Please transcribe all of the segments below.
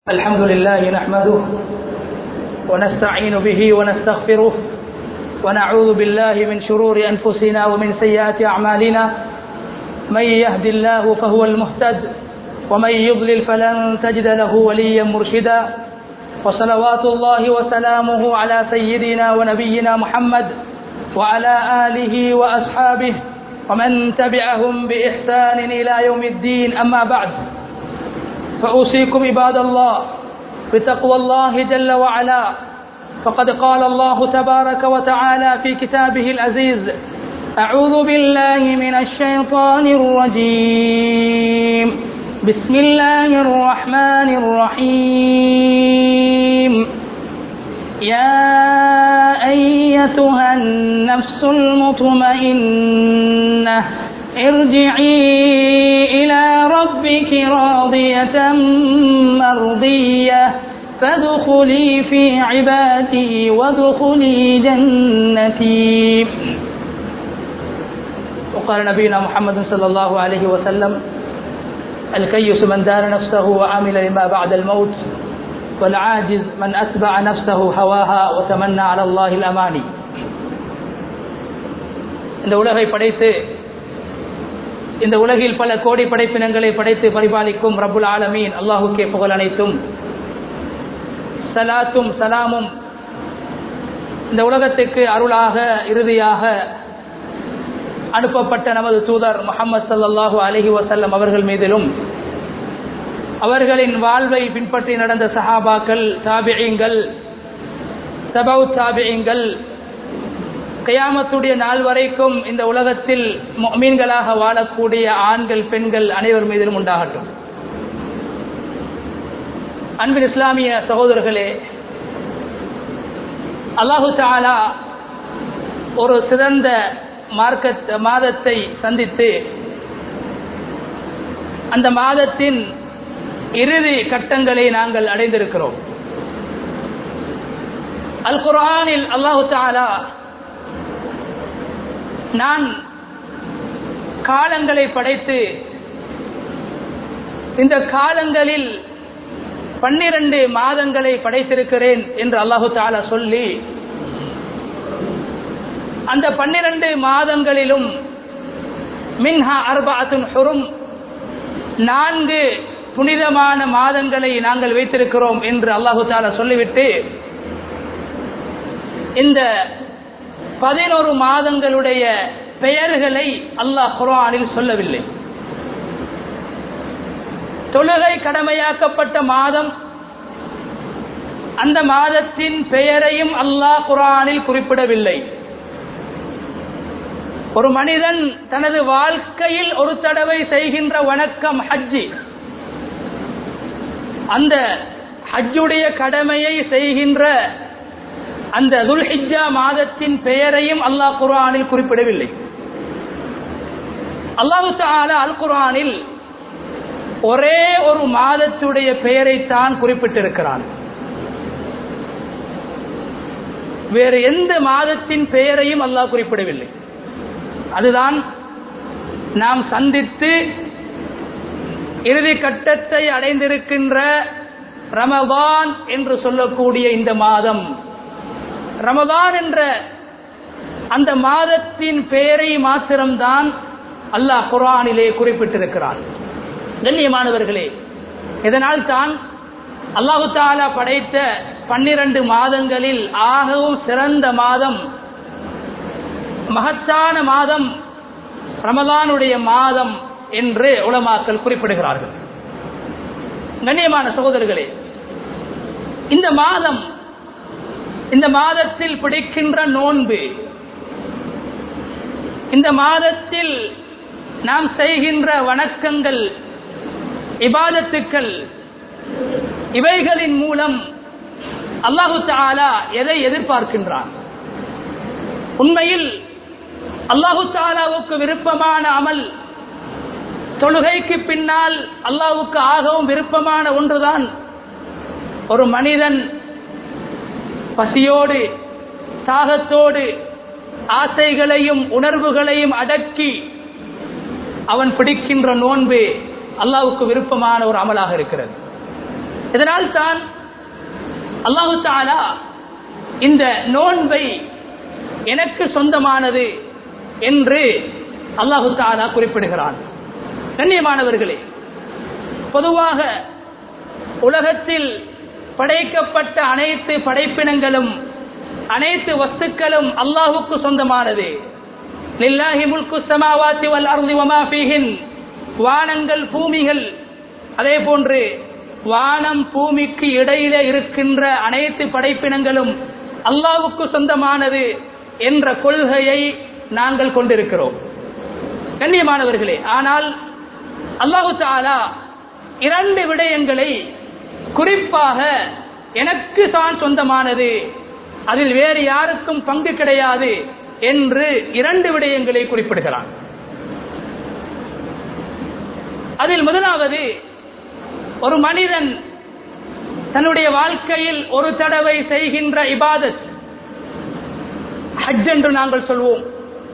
الحمد لله نحمده ونستعين به ونستغفره ونعوذ بالله من شرور أنفسنا ومن سيئات أعمالنا من يهد الله فهو المهتد ومن يضلل فلن تجد له وليا مرشدا وصلوات الله وسلامه على سيدنا ونبينا محمد وعلى آله وأصحابه ومن تبعهم بإحسان إلى يوم الدين أما بعد فأوصيكم عباد الله بتقوى الله جل وعلا فقد قال الله تبارك وتعالى في كتابه العزيز أعوذ بالله من الشيطان الرجيم بسم الله الرحمن الرحيم يا أيتها النفس المطمئنة ارجعي إلى ربك راضية مرضية فادخلي في عبادي وادخلي جنتي وقال نبينا محمد صلى الله عليه وسلم الكيس من دار نفسه وعمل لما بعد الموت والعاجز من أتبع نفسه هواها وتمنى على الله الأماني இந்த உலகை படைத்து இந்த உலகில் பல கோடி படைப்பினங்களை படைத்து பரிபாலிக்கும் ரபுல் ஆலமீன் அல்லாஹுக்கே புகழ் அனைத்தும் சலாத்தும் சலாமும் இந்த உலகத்துக்கு அருளாக இறுதியாக அனுப்பப்பட்ட நமது தூதர் முகமது சல்லாஹூ அலஹி வசல்லம் அவர்கள் மீதிலும் அவர்களின் வாழ்வை பின்பற்றி நடந்த சஹாபாக்கள் தாபியங்கள் தபவு தாபியங்கள் கயாமத்துடைய நாள் வரைக்கும் இந்த உலகத்தில் மீன்களாக வாழக்கூடிய ஆண்கள் பெண்கள் அனைவர் மீதிலும் உண்டாகட்டும் அன்பின் இஸ்லாமிய சகோதரர்களே அல்லாஹு தாலா ஒரு சிறந்த மார்க்க மாதத்தை சந்தித்து அந்த மாதத்தின் இறுதி கட்டங்களை நாங்கள் அடைந்திருக்கிறோம் அல் குரானில் அல்லாஹு தாலா நான் காலங்களை படைத்து இந்த காலங்களில் பன்னிரண்டு மாதங்களை படைத்திருக்கிறேன் என்று அல்லாஹு தாலா சொல்லி அந்த பன்னிரண்டு மாதங்களிலும் மின்ஹா அர்பாத்துன் ஹுரும் நான்கு புனிதமான மாதங்களை நாங்கள் வைத்திருக்கிறோம் என்று அல்லாஹு தாலா சொல்லிவிட்டு இந்த பதினோரு மாதங்களுடைய பெயர்களை அல்லாஹ் குரானில் சொல்லவில்லை தொழுகை கடமையாக்கப்பட்ட மாதம் அந்த மாதத்தின் பெயரையும் அல்லாஹ் குரானில் குறிப்பிடவில்லை ஒரு மனிதன் தனது வாழ்க்கையில் ஒரு தடவை செய்கின்ற வணக்கம் ஹஜ்ஜி அந்த ஹஜ்ஜுடைய கடமையை செய்கின்ற அந்த துல்ஹிஜா மாதத்தின் பெயரையும் அல்லாஹ் குரானில் குறிப்பிடவில்லை அல்லாஹு தாலா அல் குரானில் ஒரே ஒரு மாதத்துடைய பெயரைத்தான் குறிப்பிட்டிருக்கிறான் வேறு எந்த மாதத்தின் பெயரையும் அல்லாஹ் குறிப்பிடவில்லை அதுதான் நாம் சந்தித்து இறுதி கட்டத்தை அடைந்திருக்கின்ற ரமதான் என்று சொல்லக்கூடிய இந்த மாதம் ரமதான் என்ற அந்த மாதத்தின் பெயரை மாத்திரம்தான் அல்லாஹ் குரானிலே குறிப்பிட்டிருக்கிறான் கண்ணியமானவர்களே இதனால் தான் அல்லாஹு தாலா படைத்த பன்னிரண்டு மாதங்களில் ஆகவும் சிறந்த மாதம் மகத்தான மாதம் ரமதானுடைய மாதம் என்று உலமாக்கல் குறிப்பிடுகிறார்கள் கண்ணியமான சகோதரர்களே இந்த மாதம் இந்த மாதத்தில் பிடிக்கின்ற நோன்பு இந்த மாதத்தில் நாம் செய்கின்ற வணக்கங்கள் இபாதத்துக்கள் இவைகளின் மூலம் அல்லாஹு தாலா எதை எதிர்பார்க்கின்றான் உண்மையில் அல்லாஹு தாலாவுக்கு விருப்பமான அமல் தொழுகைக்கு பின்னால் அல்லாவுக்கு ஆகவும் விருப்பமான ஒன்றுதான் ஒரு மனிதன் பசியோடு தாகத்தோடு ஆசைகளையும் உணர்வுகளையும் அடக்கி அவன் பிடிக்கின்ற நோன்பு அல்லாவுக்கு விருப்பமான ஒரு அமலாக இருக்கிறது இதனால் தான் அல்லாஹு தாலா இந்த நோன்பை எனக்கு சொந்தமானது என்று அல்லாஹு தாலா குறிப்பிடுகிறான் கண்ணியமானவர்களே பொதுவாக உலகத்தில் படைக்கப்பட்ட அனைத்து படைப்பினங்களும் அனைத்து வஸ்துக்களும் அல்லாஹுக்கு சொந்தமானது லில்லாஹி முல்கு சமாவாத்தி வல் அர்தி வமா ஃபீஹின் வானங்கள் பூமிகள் அதே போன்று வானம் பூமிக்கு இடையிலே இருக்கின்ற அனைத்து படைப்பினங்களும் அல்லாஹுக்கு சொந்தமானது என்ற கொள்கையை நாங்கள் கொண்டிருக்கிறோம் கண்ணியமானவர்களே ஆனால் அல்லாஹு தாலா இரண்டு விடயங்களை குறிப்பாக எனக்கு தான் சொந்தமானது அதில் வேறு யாருக்கும் பங்கு கிடையாது என்று இரண்டு விடயங்களை குறிப்பிடுகிறான் அதில் முதலாவது ஒரு மனிதன் தன்னுடைய வாழ்க்கையில் ஒரு தடவை செய்கின்ற இபாதத் ஹஜ் என்று நாங்கள் சொல்வோம்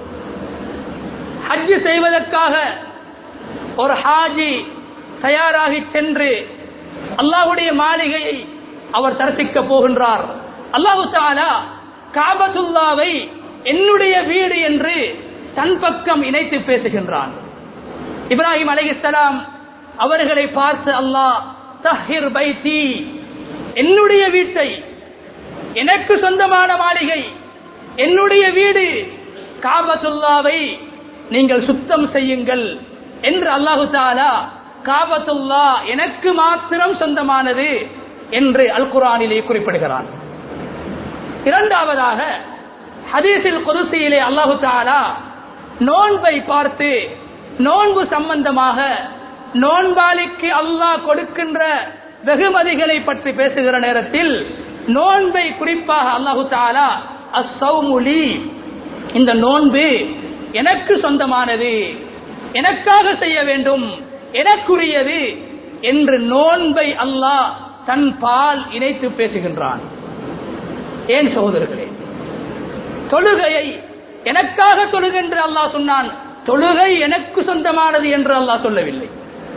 ஹஜ் செய்வதற்காக ஒரு ஹாஜி தயாராகி சென்று அல்லாஹுடைய மாளிகையை அவர் தரிசிக்க போகின்றார் அல்லாஹு தாலா காபத்துல்லாவை என்னுடைய வீடு என்று தன் பக்கம் இணைத்து பேசுகின்றான் இப்ராஹிம் அலைஹிஸ்ஸலாம் அவர்களை பார்த்து அல்லாஹ் தஹிர் பைத்தி என்னுடைய வீட்டை எனக்கு சொந்தமான மாளிகை என்னுடைய வீடு காபத்துல்லாவை நீங்கள் சுத்தம் செய்யுங்கள் என்று அல்லாஹு தாலா காபத்துல்லா எனக்கு மாத்திரம் சொந்தமானது என்று அல் குரானிலே குறிப்பிடுகிறான் இரண்டாவதாக ஹதீஸில் குருசியிலே அல்லாஹு தாலா நோன்பை பார்த்து நோன்பு சம்பந்தமாக நோன்பாளிக்கு அல்லாஹ் கொடுக்கின்ற வெகுமதிகளை பற்றி பேசுகிற நேரத்தில் நோன்பை குறிப்பாக அல்லாஹு தாலா அசௌமுலி இந்த நோன்பு எனக்கு சொந்தமானது எனக்காக செய்ய வேண்டும் எனக்குரியது என்று நோன்பை அல்லாஹ் தன் பால் இணைத்து பேசுகின்றான் ஏன் சகோதரர்களே தொழுகையை எனக்காக தொழுகின்ற அல்லாஹ் சொன்னான் தொழுகை எனக்கு சொந்தமானது என்று அல்லாஹ் சொல்லவில்லை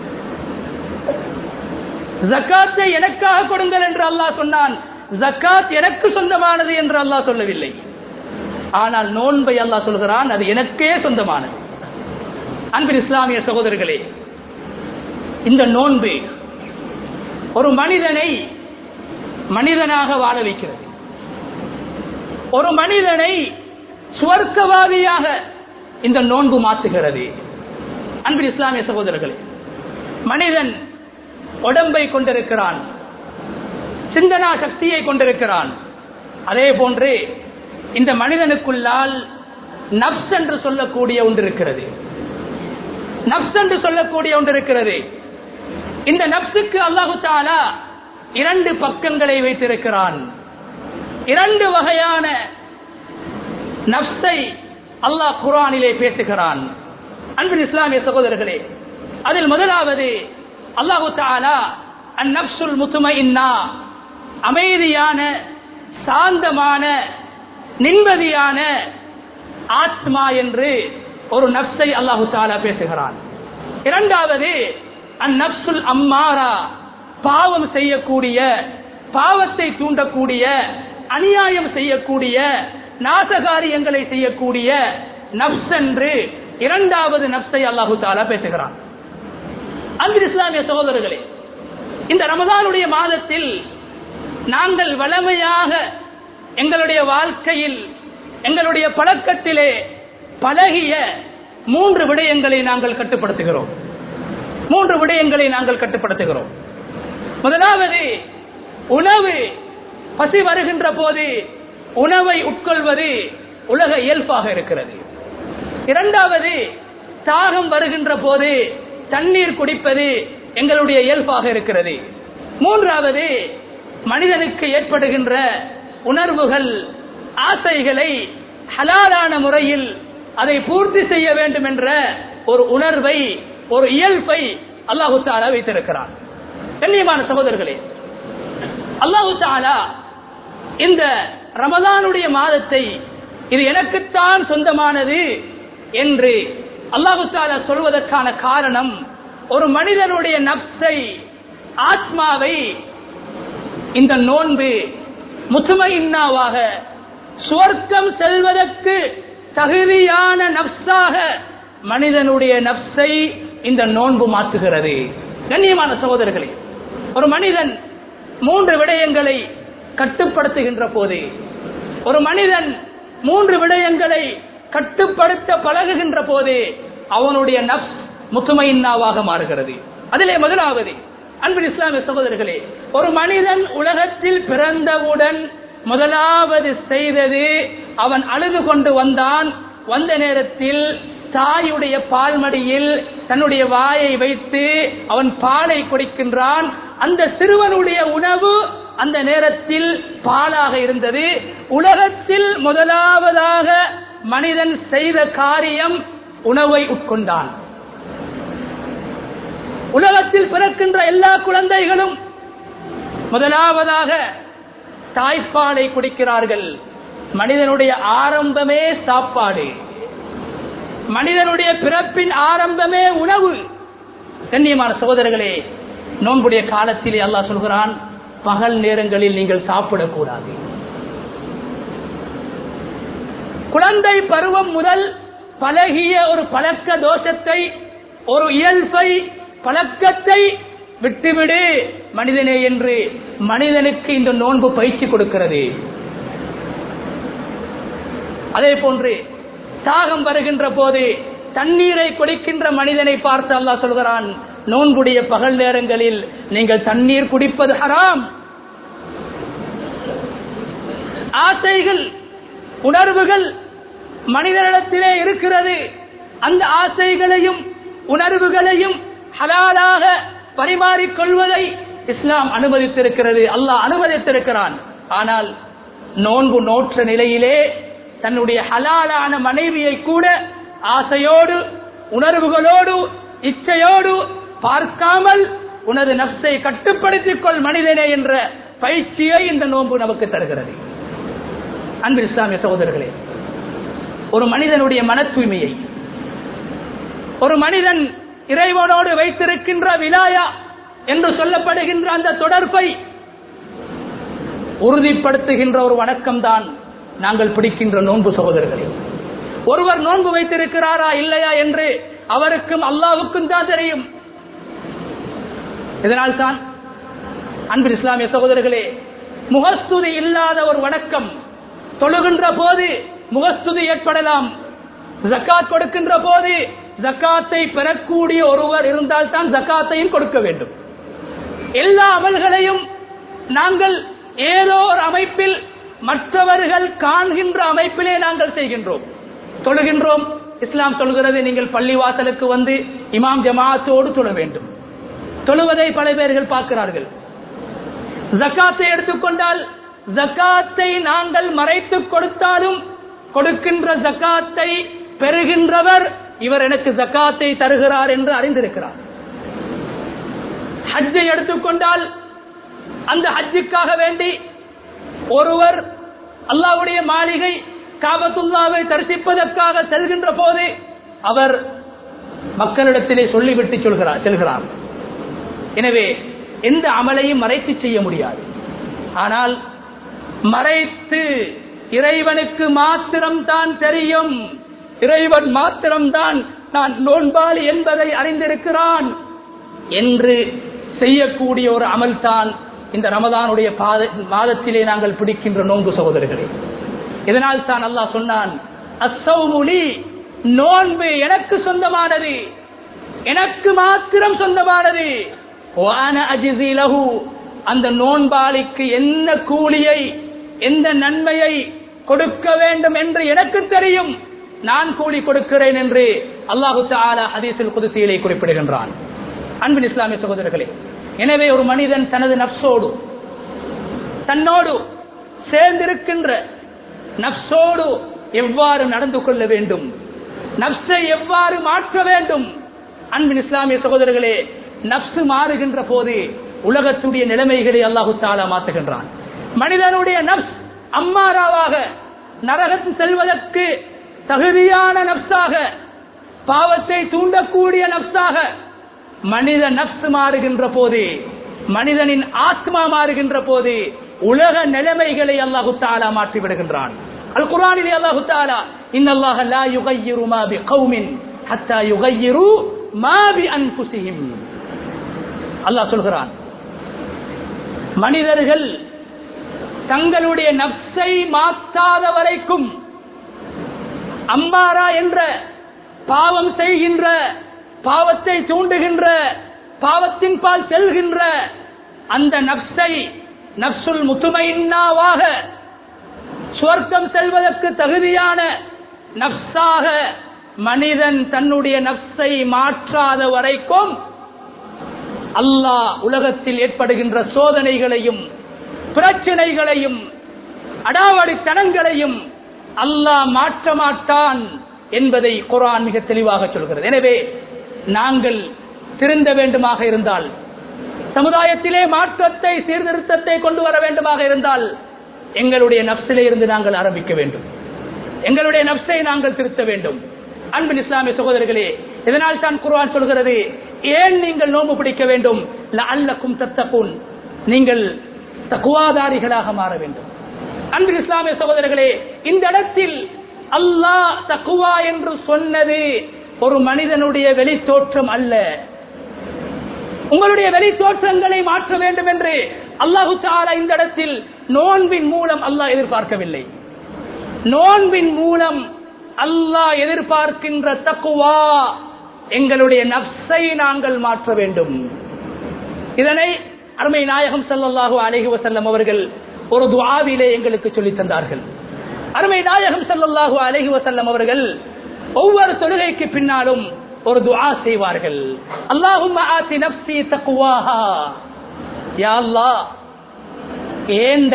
ஜக்காத்தை எனக்காக கொடுங்கள் என்று அல்லாஹ் சொன்னான் ஜக்காத் எனக்கு சொந்தமானது என்று அல்லாஹ் சொல்லவில்லை ஆனால் நோன்பை அல்லாஹ் சொல்கிறான் அது எனக்கே சொந்தமானது அன்பின் இஸ்லாமிய சகோதரர்களே இந்த நோன்பு ஒரு மனிதனை மனிதனாக வாழ வைக்கிறது ஒரு மனிதனை சுவர்க்கவாதியாக இந்த நோன்பு மாற்றுகிறது அன்பின் இஸ்லாமிய சகோதரர்களே மனிதன் உடம்பை கொண்டிருக்கிறான் சிந்தனா சக்தியை கொண்டிருக்கிறான் அதே போன்று இந்த மனிதனுக்குள்ளால் நப்ஸ் என்று சொல்லக்கூடிய ஒன்று இருக்கிறது நப்ஸ் என்று சொல்லக்கூடிய ஒன்று இருக்கிறது இந்த நப்சுக்கு அல்லாஹு தாலா இரண்டு பக்கங்களை வைத்திருக்கிறான் இரண்டு வகையான நப்சை அல்லாஹ் குரானிலே பேசுகிறான் அன்பின் இஸ்லாமிய சகோதரர்களே அதில் முதலாவது அல்லாஹு தாலா அந்நப்சுல் முத்துமையின்னா அமைதியான சாந்தமான நிம்மதியான ஆத்மா என்று ஒரு நப்சை அல்லாஹு தாலா பேசுகிறான் இரண்டாவது அந்நப்சுல் அம்மாரா பாவம் செய்யக்கூடிய பாவத்தை தூண்டக்கூடிய அநியாயம் செய்யக்கூடிய நாசகாரியங்களை செய்யக்கூடிய நப்ஸ் என்று இரண்டாவது நப்சை அல்லாஹு தாலா பேசுகிறான் அன்பு இஸ்லாமிய சகோதரர்களே இந்த ரமதானுடைய மாதத்தில் நாங்கள் வளமையாக எங்களுடைய வாழ்க்கையில் எங்களுடைய பழக்கத்திலே பழகிய மூன்று விடயங்களை நாங்கள் கட்டுப்படுத்துகிறோம் மூன்று விடயங்களை நாங்கள் கட்டுப்படுத்துகிறோம் முதலாவது உணவு பசி வருகின்ற போது உணவை உட்கொள்வது உலக இயல்பாக இருக்கிறது இரண்டாவது தாகம் வருகின்ற போது தண்ணீர் குடிப்பது எங்களுடைய இயல்பாக இருக்கிறது மூன்றாவது மனிதனுக்கு ஏற்படுகின்ற உணர்வுகள் ஆசைகளை ஹலாலான முறையில் அதை பூர்த்தி செய்ய வேண்டும் என்ற ஒரு உணர்வை ஒரு இயல்பை அல்லாஹு தாலா வைத்திருக்கிறான் கண்ணியமான சகோதரர்களே அல்லாஹு தாலா இந்த ரமதானுடைய மாதத்தை இது எனக்குத்தான் சொந்தமானது என்று அல்லாஹு தாலா சொல்வதற்கான காரணம் ஒரு மனிதனுடைய நப்சை ஆத்மாவை இந்த நோன்பு முத்துமையின்னாவாக சுவர்க்கம் செல்வதற்கு தகுதியான நப்சாக மனிதனுடைய நப்சை இந்த நோன்பு மாற்றுகிறது கண்ணியமான சகோதரர்களே ஒரு மனிதன் மூன்று விடயங்களை கட்டுப்படுத்துகின்ற போது ஒரு மனிதன் மூன்று விடயங்களை கட்டுப்படுத்த பழகுகின்ற போது அவனுடைய நப்ஸ் முத்துமையின்னாவாக மாறுகிறது அதிலே முதலாவது அன்பின் இஸ்லாமிய சகோதரர்களே ஒரு மனிதன் உலகத்தில் பிறந்தவுடன் முதலாவது செய்தது அவன் அழுது கொண்டு வந்தான் வந்த நேரத்தில் தாயுடைய பால்மடியில் தன்னுடைய வாயை வைத்து அவன் பாலை குடிக்கின்றான் அந்த சிறுவனுடைய உணவு அந்த நேரத்தில் பாலாக இருந்தது உலகத்தில் முதலாவதாக மனிதன் செய்த காரியம் உணவை உட்கொண்டான் உலகத்தில் பிறக்கின்ற எல்லா குழந்தைகளும் முதலாவதாக தாய்ப்பாலை குடிக்கிறார்கள் மனிதனுடைய ஆரம்பமே சாப்பாடு மனிதனுடைய பிறப்பின் ஆரம்பமே உணவு கண்ணியமான சகோதரர்களே நோன்புடைய காலத்திலே அல்லாஹ் சொல்கிறான் பகல் நேரங்களில் நீங்கள் சாப்பிடக்கூடாது குழந்தை பருவம் முதல் பழகிய ஒரு பழக்க தோஷத்தை ஒரு இயல்பை பழக்கத்தை விட்டுவிடு மனிதனே என்று மனிதனுக்கு இந்த நோன்பு பயிற்சி கொடுக்கிறது அதே போன்று தாகம் வருகின்ற போது தண்ணீரை குடிக்கின்ற மனிதனை பார்த்து அல்லாஹ் சொல்கிறான் நோன்புடைய பகல் நேரங்களில் நீங்கள் தண்ணீர் குடிப்பது ஹராம் ஆசைகள் உணர்வுகள் மனிதனிடத்திலே இருக்கிறது அந்த ஆசைகளையும் உணர்வுகளையும் ஹலாலாக பரிமாறிக்கொள்வதை இஸ்லாம் அனுமதித்திருக்கிறது அல்லாஹ் அனுமதித்திருக்கிறான் ஆனால் நோன்பு நோற்ற நிலையிலே தன்னுடைய ஹலாலான மனைவியை கூட ஆசையோடு உணர்வுகளோடு இச்சையோடு பார்க்காமல் உனது நப்சை கட்டுப்படுத்திக் கொள் மனிதனே என்ற பயிற்சியை இந்த நோன்பு நமக்கு தருகிறது அன்பு இஸ்லாமிய சகோதரர்களே ஒரு மனிதனுடைய மன தூய்மையை ஒரு மனிதன் இறைவனோடு வைத்திருக்கின்ற விலாயா என்று சொல்லப்படுகின்ற அந்த தொடர்பை உறுதிப்படுத்துகின்ற ஒரு வணக்கம் தான் நாங்கள் பிடிக்கின்ற நோன்பு சகோதரர்களே ஒருவர் நோன்பு வைத்திருக்கிறாரா இல்லையா என்று அவருக்கும் அல்லாவுக்கும் தான் தெரியும் இதனால் தான் அன்பின் இஸ்லாமிய சகோதரர்களே முகஸ்துதி இல்லாத ஒரு வணக்கம் தொழுகின்ற போது முகஸ்துதி ஏற்படலாம் ஜக்காத் கொடுக்கின்ற போது ஜக்காத்தை பெறக்கூடிய ஒருவர் இருந்தால் தான் ஜக்காத்தையும் கொடுக்க வேண்டும் எல்லா அமல்களையும் நாங்கள் ஏதோ ஒரு அமைப்பில் மற்றவர்கள் காண்கின்ற அமைப்பிலே நாங்கள் செய்கின்றோம் தொழுகின்றோம் இஸ்லாம் சொல்கிறது நீங்கள் பள்ளிவாசலுக்கு வந்து இமாம் ஜமாத்தோடு தொழ வேண்டும் தொழுவதை பல பேர்கள் பார்க்கிறார்கள் ஜக்காத்தை எடுத்துக்கொண்டால் ஜக்காத்தை நாங்கள் மறைத்துக் கொடுத்தாலும் கொடுக்கின்ற ஜக்காத்தை பெறுகின்றவர் இவர் எனக்கு ஜக்காத்தை தருகிறார் என்று அறிந்திருக்கிறார் ஹஜ்ஜை எடுத்துக்கொண்டால் அந்த ஹஜ்ஜுக்காக வேண்டி ஒருவர் அல்லாவுடைய மாளிகை காபத்துல்லாவை தரிசிப்பதற்காக செல்கின்ற போது அவர் மக்களிடத்திலே சொல்லிவிட்டு சொல்கிறார் செல்கிறார் எனவே எந்த அமலையும் மறைத்து செய்ய முடியாது ஆனால் மறைத்து இறைவனுக்கு மாத்திரம்தான் தெரியும் இறைவன் மாத்திரம்தான் நான் நோன்பாளி என்பதை அறிந்திருக்கிறான் என்று செய்யக்கூடிய ஒரு அமல்தான் இந்த ரமதானுடைய மாதத்திலே நாங்கள் பிடிக்கின்ற நோன்பு சகோதரர்களே இதனால் தான் அல்லாஹ் சொன்னான் அசௌமுலி நோன்பு எனக்கு சொந்தமானது எனக்கு மாத்திரம் சொந்தமானது அந்த நோன்பாளிக்கு என்ன கூலியை எந்த நன்மையை கொடுக்க வேண்டும் என்று எனக்கு தெரியும் நான் கூலி கொடுக்கிறேன் என்று அல்லாஹு தாலா ஹதீஸில் குதிசையிலே குறிப்பிடுகின்றான் அன்பின் இஸ்லாமிய சகோதரர்களே எனவே ஒரு மனிதன் தனது நப்சோடு தன்னோடு சேர்ந்திருக்கின்ற நப்சோடு எவ்வாறு நடந்து கொள்ள வேண்டும் நப்சை எவ்வாறு மாற்ற வேண்டும் அன்பின் இஸ்லாமிய சகோதரர்களே நப்சு மாறுகின்ற போது உலகத்துடைய நிலைமைகளை அல்லாஹு தாலா மாற்றுகின்றான் மனிதனுடைய நப்ஸ் அம்மாராவாக நரகத்தில் செல்வதற்கு தகுதியான நப்சாக பாவத்தை தூண்டக்கூடிய நப்சாக மனித நப்சு மாறுகின்ற போது மனிதனின் ஆத்மா மாறுகின்ற போது உலக நிலைமைகளை அல்லாஹு தாலா மாற்றி விடுகின்றான் அல் குரானிலே அல்லாஹு தாலா இன்னல்லாஹ லா யுகையிரு மா பி கௌமின் ஹத்தா யுகையிரு மா பி அன்ஃபுஸிஹிம் அல்லாஹ் சொல்கிறான் மனிதர்கள் தங்களுடைய நப்சை மாற்றாத வரைக்கும் அம்மாரா என்ற பாவம் செய்கின்ற பாவத்தை தூண்டுகின்ற பாவத்தின் பால் செல்கின்ற அந்த நப்சை நப்சுல் முத்துமையின்னாவாக சுவர்க்கம் செல்வதற்கு தகுதியான நப்சாக மனிதன் தன்னுடைய நப்சை மாற்றாத வரைக்கும் அல்லாஹ் உலகத்தில் ஏற்படுகின்ற சோதனைகளையும் பிரச்சனைகளையும் அடாவடித்தனங்களையும் அல்லாஹ் மாற்ற மாட்டான் என்பதை குரான் மிக தெளிவாக சொல்கிறது எனவே நாங்கள் திருந்த வேண்டுமாக இருந்தால் சமுதாயத்திலே மாற்றத்தை சீர்திருத்தத்தை கொண்டு வர வேண்டுமாக இருந்தால் எங்களுடைய நப்சிலே இருந்து நாங்கள் ஆரம்பிக்க வேண்டும் எங்களுடைய நப்சை நாங்கள் திருத்த வேண்டும் அன்பின் இஸ்லாமிய சகோதரர்களே இதனால் தான் குர்ஆன் சொல்கிறது ஏன் நீங்கள் நோம்பு பிடிக்க வேண்டும் அல்லக்கும் தத்தக்கூன் நீங்கள் தக்குவாதாரிகளாக மாற வேண்டும் அன்பின் இஸ்லாமிய சகோதரர்களே இந்த இடத்தில் அல்லாஹ் தக்குவா என்று சொன்னது ஒரு மனிதனுடைய வெளி தோற்றம் அல்ல உங்களுடைய வெளி தோற்றங்களை மாற்ற வேண்டும் என்று அல்லாஹு தாலா இந்த இடத்தில் நோன்பின் மூலம் அல்லாஹ் எதிர்பார்க்கவில்லை நோன்பின் மூலம் அல்லாஹ் எதிர்பார்க்கின்ற தக்குவா எங்களுடைய நப்சை நாங்கள் மாற்ற வேண்டும் இதனை அருமை நாயகம் ஸல்லல்லாஹு அலைஹி வஸல்லம் அவர்கள் ஒரு துஆவிலே எங்களுக்கு சொல்லித் தந்தார்கள் அருமை நாயகம் ஸல்லல்லாஹு அலைஹி வஸல்லம் அவர்கள் ஒவ்வொரு தொழுகைக்கு பின்னாலும் ஒரு துஆ செய்வார்கள் அல்லாஹும்ம ஆதி நஃப்ஸி தக்வாஹா யா அல்லாஹ் ஏண்ட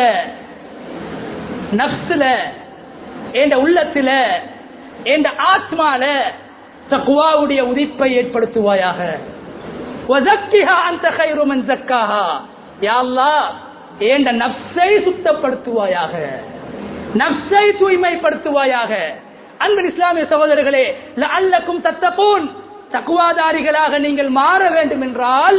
நஃப்ஸ்ல ஏண்ட உள்ளத்துல ஏண்ட ஆத்மால தக்வாவுடைய உதிப்பை ஏற்படுத்துவாயாக வஸக்கிஹா அன்த கைரு மன் ஸக்காஹா யா அல்லாஹ் ஏண்ட நஃப்ஸை சுத்தப்படுத்துவாயாக நஃப்ஸை தூய்மைப்படுத்துவாயாக அன்பின் இஸ்லாமிய சகோதரர்களே அல்லக்கும் தத்தகூன் தக்குவாதாரிகளாக நீங்கள் மாற வேண்டும் என்றால்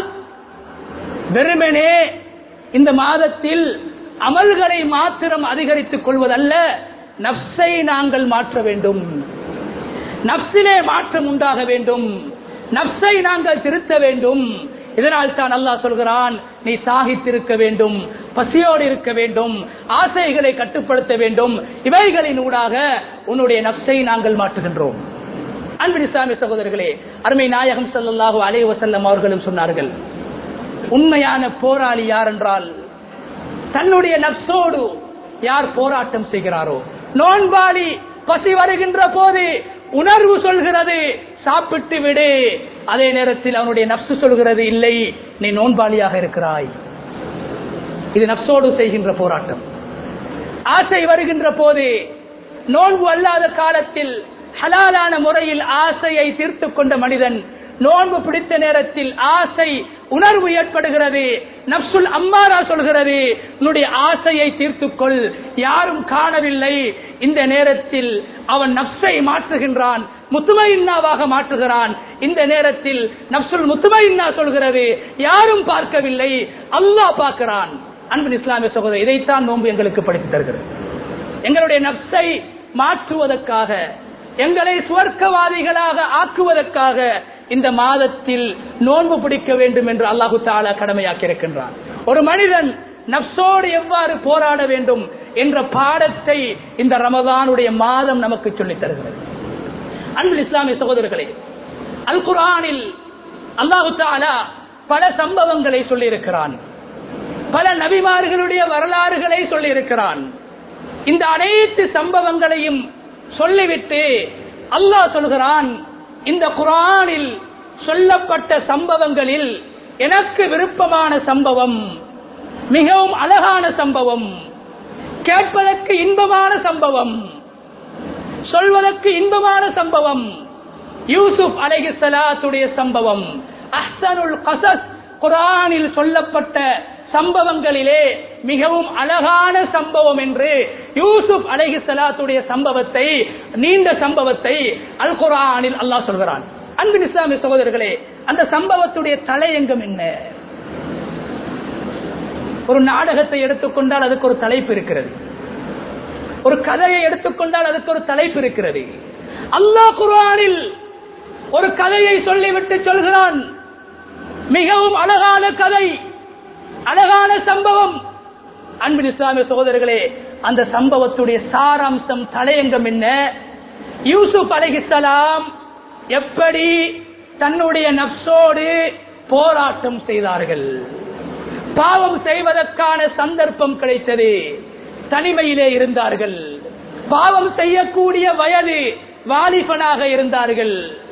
வெறுமனே இந்த மாதத்தில் அமல்களை மாத்திரம் அதிகரித்துக் கொள்வதல்ல நப்சை நாங்கள் மாற்ற வேண்டும் நப்சிலே மாற்றம் உண்டாக வேண்டும் நப்சை நாங்கள் திருத்த வேண்டும் இதனால் தான் அல்லாஹ் சொல்கிறான் நீ சாகித்திருக்க வேண்டும் பசியோடு இருக்க வேண்டும் ஆசைகளை கட்டுப்படுத்த வேண்டும் இவைகளின் ஊடாக உன்னுடைய நப்சை நாங்கள் மாற்றுகின்றோம் அன்பின் இஸ்லாமிய சகோதரர்களே அருமை நாயகம் ஸல்லல்லாஹு அலைஹி வஸல்லம் அவர்களும் சொன்னார்கள் உண்மையான போராளி யார் என்றால் தன்னுடைய நப்சோடு யார் போராட்டம் செய்கிறாரோ நோன்பாளி பசி வருகின்ற போது உணர்வு சொல்கிறது சாப்பிட்டு விடு அதே நேரத்தில் அவனுடைய நப்சு சொல்கிறது இல்லை நீ நோன்பாளியாக இருக்கிறாய் இது நப்சோடு செய்கின்ற போராட்டம் ஆசை வருகின்ற போது நோன்பு அல்லாத காலத்தில் ஹலாலான முறையில் ஆசையை தீர்த்து கொண்ட மனிதன் நோன்பு பிடித்த நேரத்தில் ஆசை உணர்வு ஏற்படுகிறது நப்சுல் அம்மாரா சொல்கிறது உன்னுடைய ஆசையை தீர்த்துக்கொள் யாரும் காணவில்லை இந்த நேரத்தில் அவன் நப்சை மாற்றுகின்றான் முத்துமையின்னாவாக மாற்றுகிறான் இந்த நேரத்தில் நப்சுல் முத்துமையின்னா சொல்கிறது யாரும் பார்க்கவில்லை அல்லாஹ் பார்க்கிறான் அன்பின் இஸ்லாமிய சகோதரர் இதைத்தான் நோன்பு எங்களுக்கு படித்து தருகிறது எங்களுடைய நப்சை மாற்றுவதற்காக எங்களை சுவர்க்கவாதிகளாக ஆக்குவதற்காக இந்த மாதத்தில் நோன்பு பிடிக்க வேண்டும் என்று அல்லாஹு தாலா கடமையாக்கி இருக்கின்றான் ஒரு மனிதன் நப்சோடு எவ்வாறு போராட வேண்டும் என்ற பாடத்தை இந்த ரமதானுடைய மாதம் நமக்கு சொல்லித் தருகிறது அன்பில் இஸ்லாமிய சகோதரர்களே அல் குரானில் அல்லாஹு தாலா பல சம்பவங்களை சொல்லியிருக்கிறான் பல நபிமார்களுடைய வரலாறுகளை சொல்லியிருக்கிறான் இந்த அனைத்து சம்பவங்களையும் சொல்லிவிட்டு அல்லாஹ் சொல்கிறான் இந்த குரானில் சொல்லப்பட்ட சம்பவங்களில் எனக்கு விருப்பமான சம்பவம் மிகவும் அழகான சம்பவம் கேட்பதற்கு இன்பமான சம்பவம் சொல்வதற்கு இன்பமான சம்பவம் யூசுப் அலைஹி சலாத்துடைய சம்பவம் அஹ்சனுல் கசஸ் குரானில் சொல்லப்பட்ட சம்பவங்களிலே மிகவும் அழகான சம்பவம் என்று யூசுப் அலைஹி சலாத்துடைய சம்பவத்தை நீண்ட சம்பவத்தை அல் குரானில் அல்லாஹ் சொல்கிறான் அன்பின் இஸ்லாமிய சகோதரர்களே அந்த சம்பவத்துடைய தலையங்கம் என்ன ஒரு நாடகத்தை எடுத்துக்கொண்டால் அதுக்கு ஒரு தலைப்பு இருக்கிறது ஒரு கதையை எடுத்துக்கொண்டால் அதுக்கு ஒரு தலைப்பு இருக்கிறது அல்லாஹ் குர்ஆனில் ஒரு கதையை சொல்லிவிட்டு சொல்கிறான் மிகவும் அழகான கதை அழகான சம்பவம் அன்பின் இஸ்லாமிய சகோதரர்களே அந்த சம்பவத்துடைய சாராம்சம் தலையங்கம் என்ன யூசுப் அலைஹிஸ்ஸலாம் எப்படி தன்னுடைய நப்சோடு போராட்டம் செய்தார்கள் பாவம் செய்வதற்கான சந்தர்ப்பம் கிடைத்தது தனிமையிலே இருந்தார்கள் பாவம் செய்யக்கூடிய வயது வாலிபனாக இருந்தார்கள்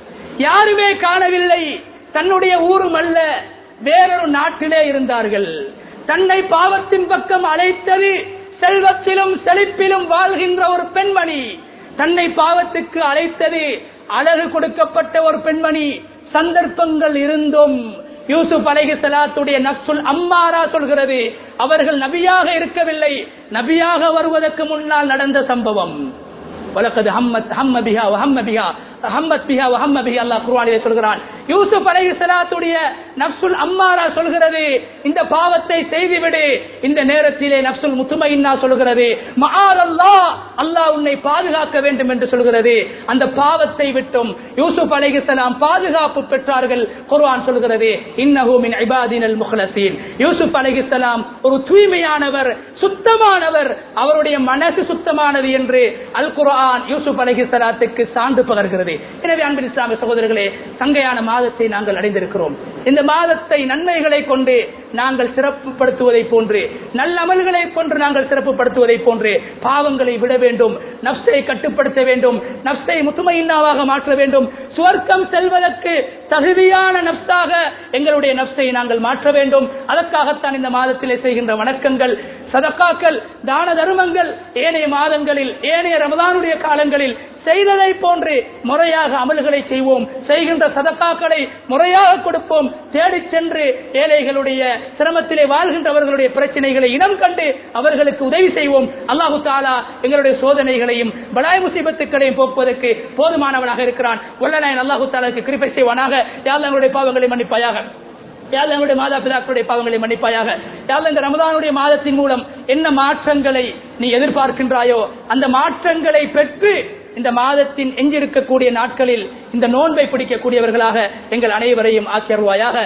யாருமே காணவில்லை தன்னுடைய ஊரும் அல்ல வேறொரு நாட்டிலே இருந்தார்கள் தன்னை பாவத்தின் பக்கம் அழைத்தது செல்வத்திலும் செழிப்பிலும் வாழ்கின்ற ஒரு பெண்மணி தன்னை பாவத்துக்கு அழைத்தது அழகு கொடுக்கப்பட்ட ஒரு பெண்மணி சந்தர்ப்பங்கள் இருந்தும் யூசுப் அலைஹி சலாத்துடைய நப்சுல் அம்மாரா சொல்கிறது அவர்கள் நபியாக இருக்கவில்லை நபியாக வருவதற்கு முன்னால் நடந்த சம்பவம் வலக்கது ஹம்மத் ஹம்ம பிஹா வஹம்ம பிஹா ஹம்மத் பிஹா வஹம்ம பிஹா அல்லாஹ் குர்ஆனிலே சொல்கிறான் யூசுப் அலைஹிஸ்ஸலாத்துடைய நஃப்சுல் அம்மாரா சொல்கிறது இந்த பாவத்தை செய்துவிடு இந்த நேரத்திலே நஃப்சுல் முத்துமையின்னா சொல்கிறது மஆரல்லாஹ் அல்லாஹ் உன்னை பாதுகாக்க வேண்டும் என்று சொல்கிறது அந்த பாவத்தை விட்டும் யூசுப் அலைஹிஸ்ஸலாம் பாதுகாப்பு பெற்றார்கள் குர்ஆன் சொல்கிறது இன்னஹு மின் இபாதினல் முக்லஸீன் யூசுப் அலைஹிஸ்ஸலாம் ஒரு தூய்மையானவர் சுத்தமானவர் அவருடைய மனசு சுத்தமானது என்று அல் குர்ஆன் யூசுப் அலைஹிஸ்ஸலாத்துக்கு சான்று பகர்கிறது எனவே அன்பின் இஸ்லாமிய சகோதரர்களே சங்கையான மாதத்தை நாங்கள் அடைந்திருக்கிறோம் இந்த மாதத்தை நன்மைகளை கொண்டு நாங்கள் சிறப்புப்படுத்துவதை போன்று நல்ல அமல்களை கொண்டு நாங்கள் சிறப்புப்படுத்துவதை போன்று பாவங்களை விட வேண்டும் நப்சை கட்டுப்படுத்த வேண்டும் நப்சை முத்துமையின்னாவாக மாற்ற வேண்டும் சுவர்க்கம் செல்வதற்கு தகுதியான நப்சாக எங்களுடைய நப்சை நாங்கள் மாற்ற வேண்டும் அதற்காகத்தான் இந்த மாதத்திலே செய்கின்ற வணக்கங்கள் சதக்காக்கள் தான தர்மங்கள் ஏனைய மாதங்களில் ஏனைய ரமதானுடைய காலங்களில் செய்ததை போன்று முறையாக அமல்களை செய்வோம் செய்கின்ற சதக்காக்களை முறையாக கொடுப்போம் தேடிச் சென்று ஏழைகளுடைய சிரமத்திலே வாழ்கின்றவர்களுடைய பிரச்சனைகளை இனம் கண்டு அவர்களுக்கு உதவி செய்வோம் அல்லாஹு தாலா எங்களுடைய சோதனைகளையும் பலாய் முசீபத்துக்களையும் போக்குவதற்கு போதுமானவனாக இருக்கிறான் வல்லநாயன் அல்லாஹு தாலாவுக்கு கிருப்பை செய்வானாக யாழ் எங்களுடைய பாவங்களை மன்னிப்பாயாக யாழ் எங்களுடைய மாதா பிதாக்களுடைய பாவங்களை மன்னிப்பாயாக யாழ் இந்த ரமதானுடைய மாதத்தின் மூலம் என்ன மாற்றங்களை நீ எதிர்பார்க்கின்றாயோ அந்த மாற்றங்களை பெற்று இந்த மாதத்தின் எஞ்சிருக்கக்கூடிய நாட்களில் இந்த நோன்பை பிடிக்கக்கூடியவர்களாக எங்கள் அனைவரையும் ஆக்கியருவாயாக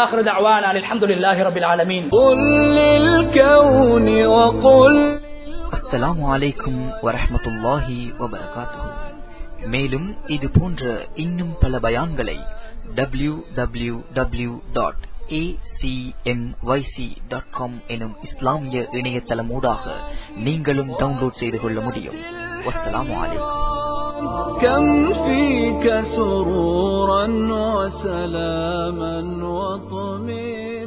அலமதுல்லாஹி ரபில் ஆலமீன் قل للكون وقل அஸ்ஸலாமு அலைக்கும் வரஹ்மத்துல்லாஹி வபரகாத்துஹு மேலும் இது போன்ற இன்னும் பல பயான்களை W W W dot dot com எனும் இஸ்லாமிய இணையதளமூடாக நீங்களும் டவுன்லோட் செய்து கொள்ள முடியும் வஸ்ஸலாமு அலைக்கும் كم فيك سرورا وسلاما وطمئنا